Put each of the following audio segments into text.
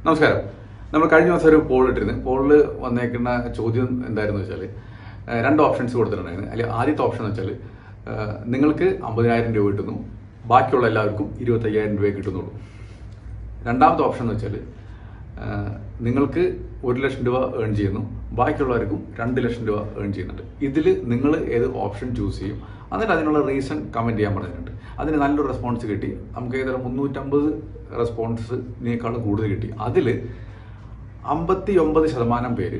നമസ്കാരം നമ്മൾ കഴിഞ്ഞ ദിവസം ഒരു പോൾ ഇട്ടിരുന്നു പോളിൽ വന്നേക്കുന്ന ചോദ്യം എന്തായിരുന്നു വെച്ചാൽ രണ്ട് ഓപ്ഷൻസ് കൊടുത്തിട്ടുണ്ടായിരുന്നു അതിൽ ആദ്യത്തെ ഓപ്ഷൻ എന്ന് വെച്ചാൽ നിങ്ങൾക്ക് അമ്പതിനായിരം രൂപ കിട്ടുന്നു ബാക്കിയുള്ള എല്ലാവർക്കും ഇരുപത്തയ്യായിരം രൂപയെ കിട്ടുന്നുള്ളൂ രണ്ടാമത്തെ ഓപ്ഷൻ എന്ന് വെച്ചാൽ നിങ്ങൾക്ക് ഒരു ലക്ഷം രൂപ ഏൺ ചെയ്യുന്നു ബാക്കിയുള്ളവർക്കും രണ്ട് ലക്ഷം രൂപ ഏൺ ചെയ്യുന്നുണ്ട് ഇതിൽ നിങ്ങൾ ഏത് ഓപ്ഷൻ ചൂസ് ചെയ്യും എന്നിട്ട് അതിനുള്ള റീസൺ കമൻറ്റ് ചെയ്യാൻ പറഞ്ഞിട്ടുണ്ട് അതിന് നല്ലൊരു റെസ്പോൺസ് കിട്ടി നമുക്ക് ഏതായാലും മുന്നൂറ്റമ്പത് റെസ്പോൺസിനേക്കാളും കൂടുതൽ കിട്ടി അതിൽ അമ്പത്തി ഒമ്പത് ശതമാനം പേര്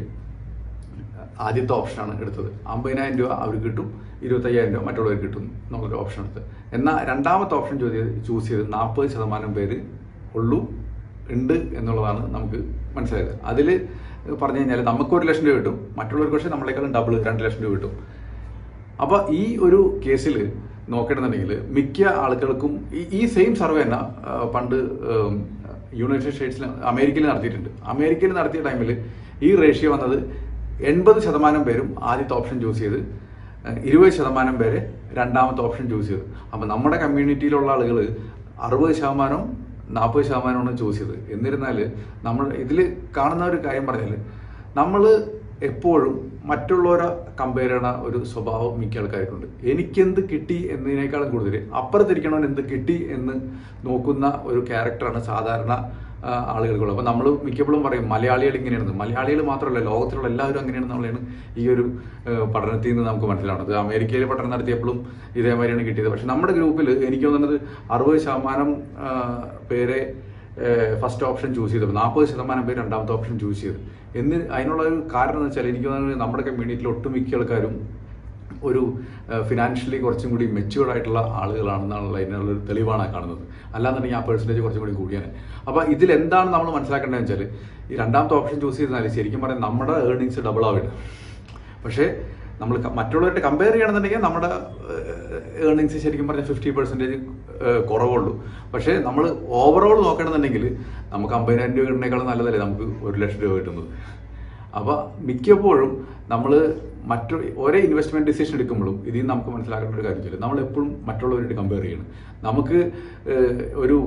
ആദ്യത്തെ ഓപ്ഷനാണ് എടുത്തത് അമ്പതിനായിരം രൂപ അവർക്ക് കിട്ടും ഇരുപത്തയ്യായിരം രൂപ മറ്റുള്ളവർക്ക് കിട്ടും എന്നുള്ളൊരു ഓപ്ഷൻ എടുത്ത് എന്നാൽ രണ്ടാമത്തെ ഓപ്ഷൻ ചൂസ് ചെയ്ത് നാൽപ്പത് ശതമാനം പേര് ഉള്ളൂ ഉണ്ട് എന്നുള്ളതാണ് നമുക്ക് മനസ്സിലായത് അതിൽ പറഞ്ഞു കഴിഞ്ഞാൽ നമുക്ക് ഒരു ലക്ഷം രൂപ കിട്ടും മറ്റുള്ളവർക്ക് പക്ഷേ നമ്മളെക്കാളും ഡബിൾ രണ്ട് ലക്ഷം രൂപ കിട്ടും അപ്പോൾ ഈ ഒരു കേസിൽ നോക്കണമെന്നുണ്ടെങ്കിൽ മിക്ക ആളുകൾക്കും ഈ- ഈ സെയിം സർവേ തന്നെ ആ, പണ്ട് ഉം, യുണൈറ്റഡ് സ്റ്റേറ്റ്സിൽ അമേരിക്കയിൽ നടത്തിയിട്ടുണ്ട് അമേരിക്കയിൽ നടത്തിയ ടൈമിൽ ഈ റേഷ്യോ വന്നത് എൺപത് ശതമാനം പേരും ആദ്യത്തെ ഓപ്ഷൻ ചൂസ് ചെയ്ത് ഏഹ്, ഇരുപത് ശതമാനം പേര് രണ്ടാമത്തെ ഓപ്ഷൻ ചൂസ് ചെയ്തു അപ്പം നമ്മുടെ കമ്മ്യൂണിറ്റിയിലുള്ള ആളുകൾ അറുപത് ശതമാനം നാൽപ്പത് ശതമാനമാണ് ചൂസ് ചെയ്തത് എന്നിരുന്നാൽ നമ്മൾ ഇതിൽ കാണുന്ന ഒരു കാര്യം പറഞ്ഞാൽ നമ്മൾ എപ്പോഴും മറ്റുള്ളവരെ കമ്പയർ ചെയ്യണ ഒരു സ്വഭാവം മിക്ക ആൾക്കാർക്കുണ്ട് എനിക്കെന്ത് കിട്ടി എന്നതിനേക്കാളും കൂടുതൽ അപ്പുറത്തിരിക്കണവൻ എന്ത് കിട്ടി എന്ന് നോക്കുന്ന ഒരു ക്യാരക്ടറാണ് സാധാരണ ആ, ആളുകൾക്കുള്ളത് അപ്പോൾ നമ്മൾ മിക്കപ്പോഴും പറയും മലയാളികൾ ഇങ്ങനെയാണ് മലയാളികൾ മാത്രമല്ല ലോകത്തിലുള്ള എല്ലാവരും അങ്ങനെയാണെന്നുള്ളതാണ് ഈ ഒരു ആ, പഠനത്തിൽ നിന്ന് നമുക്ക് മനസ്സിലാവുന്നത് അമേരിക്കയിൽ പഠനം നടത്തിയപ്പോഴും ഇതേമാതിരിയാണ് കിട്ടിയത് പക്ഷെ നമ്മുടെ ഗ്രൂപ്പിൽ എനിക്ക് തോന്നുന്നത് അറുപത് ശതമാനം ആ, പേരെ ഫസ്റ്റ് ഓപ്ഷൻ ചൂസ് ചെയ്തത് നാൽപ്പത് ശതമാനം പേര് രണ്ടാമത്തെ ഓപ്ഷൻ ചൂസ് ചെയ്തു എന്ന് അതിനുള്ള ഒരു കാരണം എന്ന് വെച്ചാൽ എനിക്ക് തോന്നുന്നത് നമ്മുടെ കമ്മ്യൂണിറ്റിയിൽ ഒട്ടുമിക്ക ആൾക്കാരും ഒരു ഫിനാൻഷ്യലി കുറച്ചും കൂടി മെച്യൂർഡ് ആയിട്ടുള്ള ആളുകളാണെന്നുള്ള അതിനുള്ള ഒരു തെളിവാണ് ആ കാണുന്നത് അല്ലാന്നുണ്ടെങ്കിൽ ആ പെർസെൻറ്റേജ് കുറച്ചും കൂടി കൂടിയാണ് അപ്പോൾ ഇതിൽ എന്താണ് നമ്മൾ മനസ്സിലാക്കേണ്ടതെന്ന് വെച്ചാൽ ഈ രണ്ടാമത്തെ ഓപ്ഷൻ ചൂസ് ചെയ്താൽ ശരിക്കും പറഞ്ഞാൽ നമ്മുടെ ഏർണിങ്സ് ഡബിൾ ആവില്ല പക്ഷേ നമ്മൾ ക- മറ്റുള്ളവരുടെ കമ്പയർ ചെയ്യണമെന്നുണ്ടെങ്കിൽ നമ്മുടെ ഏർണിങ്സ് ശരിക്കും പറഞ്ഞാൽ ഫിഫ്റ്റി പെർസെൻറ്റേജ് കുറവുള്ളൂ പക്ഷേ നമ്മൾ ഓവറോൾ നോക്കണമെന്നുണ്ടെങ്കിൽ നമുക്ക് അമ്പതിനായിരം രൂപ കിട്ടുന്നതിനേക്കാളും നല്ലതല്ലേ നമുക്ക് ഒരു ലക്ഷം രൂപ കിട്ടുന്നത് അപ്പോൾ മിക്കപ്പോഴും നമ്മൾ മറ്റു ഒരേ ഇൻവെസ്റ്റ്മെന്റ് ഡിസിഷൻ എടുക്കുമ്പോഴും ഇതിൽ നിന്ന് നമുക്ക് മനസ്സിലാക്കേണ്ട ഒരു കാര്യമില്ല നമ്മൾ എപ്പോഴും മറ്റുള്ളവരായിട്ട് കമ്പയർ ചെയ്യണം നമുക്ക് ഏഹ്, ഒരു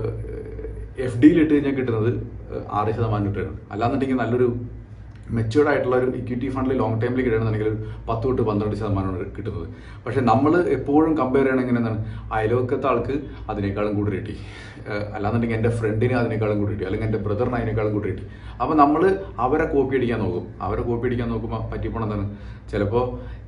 എഫ് ഡിയിൽ ഇട്ട് കഴിഞ്ഞാൽ കിട്ടുന്നത് ഏഹ്, ആറ് ശതമാനം കിട്ടുകയാണ് അല്ലാന്നുണ്ടെങ്കിൽ നല്ലൊരു മെച്യൂർഡ് ആയിട്ടുള്ള ഒരു ഇക്വിറ്റി ഫണ്ടിൽ ലോങ് ടൈമിൽ കിട്ടണമെന്നുണ്ടെങ്കിൽ ഒരു പത്ത് തൊട്ട് പന്ത്രണ്ട് ശതമാനമാണ് കിട്ടുന്നത് പക്ഷേ നമ്മൾ എപ്പോഴും കമ്പയർ ചെയ്യണം എങ്ങനെയാണ് അയൽവക്കത്തെ ആൾക്ക് അതിനേക്കാളും കൂടുതൽ കിട്ടി ഏഹ് അല്ലാന്നുണ്ടെങ്കിൽ എൻ്റെ ഫ്രണ്ടിന് അതിനേക്കാളും കൂടി കിട്ടി അല്ലെങ്കിൽ എൻ്റെ ബ്രദറിന് അതിനേക്കാളും കൂടി കിട്ടി അപ്പോൾ നമ്മൾ അവരെ കോപ്പി അടിക്കാൻ നോക്കും അവരെ കോപ്പി അടിക്കാൻ നോക്കുമ്പോൾ പറ്റിപ്പോണം എന്താണ് ചിലപ്പോൾ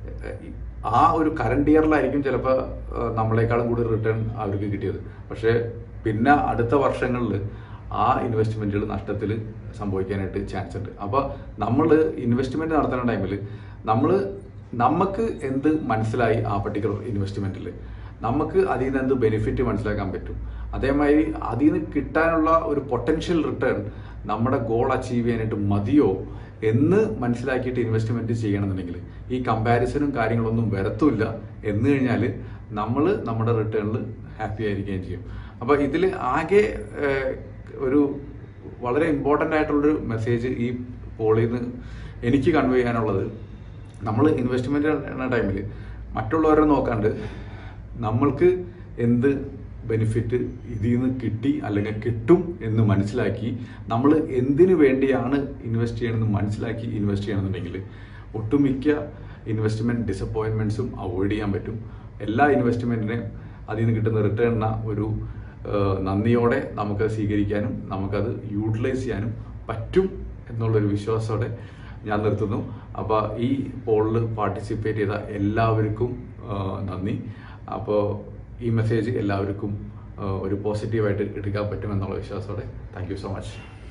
ആ ഒരു കറണ്ട് ഇയറിലായിരിക്കും ചിലപ്പോൾ നമ്മളെക്കാളും കൂടുതൽ റിട്ടേൺ അവർക്ക് കിട്ടിയത് പക്ഷേ പിന്നെ അടുത്ത വർഷങ്ങളിൽ ആ ഇൻവെസ്റ്റ്മെന്റുകൾ നഷ്ടത്തിൽ സംഭവിക്കാനായിട്ട് ചാൻസ് ഉണ്ട് അപ്പോൾ നമ്മൾ ഇൻവെസ്റ്റ്മെന്റ് നടത്തുന്ന ടൈമിൽ നമ്മൾ നമുക്ക് എന്ത് മനസ്സിലായി ആ പർട്ടിക്കുലർ ഇൻവെസ്റ്റ്മെന്റിൽ നമുക്ക് അതിൽ നിന്ന് എന്ത് ബെനിഫിറ്റ് മനസ്സിലാക്കാൻ പറ്റും അതേമാതിരി അതിൽ നിന്ന് കിട്ടാനുള്ള ഒരു പൊട്ടൻഷ്യൽ റിട്ടേൺ നമ്മുടെ ഗോൾ അച്ചീവ് ചെയ്യാനായിട്ട് മതിയോ എന്ന് മനസ്സിലാക്കിയിട്ട് ഇൻവെസ്റ്റ്മെന്റ് ചെയ്യണമെന്നുണ്ടെങ്കിൽ ഈ കമ്പാരിസണും കാര്യങ്ങളൊന്നും വരത്തുമില്ല എന്ന് കഴിഞ്ഞാൽ നമ്മൾ നമ്മുടെ റിട്ടേണിൽ ഹാപ്പി ആയിരിക്കുകയും ചെയ്യും അപ്പോൾ ഇതിൽ ആകെ ഏഹ്, ഒരു വളരെ ഇമ്പോർട്ടൻ്റ് ആയിട്ടുള്ളൊരു മെസ്സേജ് ഈ പോളിൽ നിന്ന് എനിക്ക് കൺവേ ചെയ്യാനുള്ളത് നമ്മൾ ഇൻവെസ്റ്റ്മെന്റ് ചെയ്യുന്ന ടൈമിൽ മറ്റുള്ളവരെ നോക്കാണ്ട് നമ്മൾക്ക് എന്ത് ബെനിഫിറ്റ് ഇതിൽ നിന്ന് കിട്ടി അല്ലെങ്കിൽ കിട്ടും എന്ന് മനസ്സിലാക്കി നമ്മൾ എന്തിനു വേണ്ടിയാണ് ഇൻവെസ്റ്റ് ചെയ്യണമെന്ന് മനസ്സിലാക്കി ഇൻവെസ്റ്റ് ചെയ്യണമെന്നുണ്ടെങ്കിൽ ഒട്ടുമിക്ക ഇൻവെസ്റ്റ്മെന്റ് ഡിസപ്പോയിൻമെന്റ്സും അവോയ്ഡ് ചെയ്യാൻ പറ്റും എല്ലാ ഇൻവെസ്റ്റ്മെന്റിനെയും അതിൽ നിന്ന് കിട്ടുന്ന റിട്ടേണിന ഒരു ഏഹ്, നന്ദിയോടെ നമുക്ക് സ്വീകരിക്കാനും നമുക്കത് യൂട്ടിലൈസ് ചെയ്യാനും പറ്റും എന്നുള്ളൊരു വിശ്വാസത്തോടെ ഞാൻ നിർത്തുന്നു അപ്പോൾ ഈ പോളിൽ പാർട്ടിസിപ്പേറ്റ് ചെയ്ത എല്ലാവർക്കും ആ, നന്ദി അപ്പോൾ ഈ മെസ്സേജ് എല്ലാവർക്കും ആ, ഒരു പോസിറ്റീവായിട്ട് എടുക്കാൻ പറ്റുമെന്നുള്ള വിശ്വാസത്തോടെ താങ്ക് യു സോ മച്ച്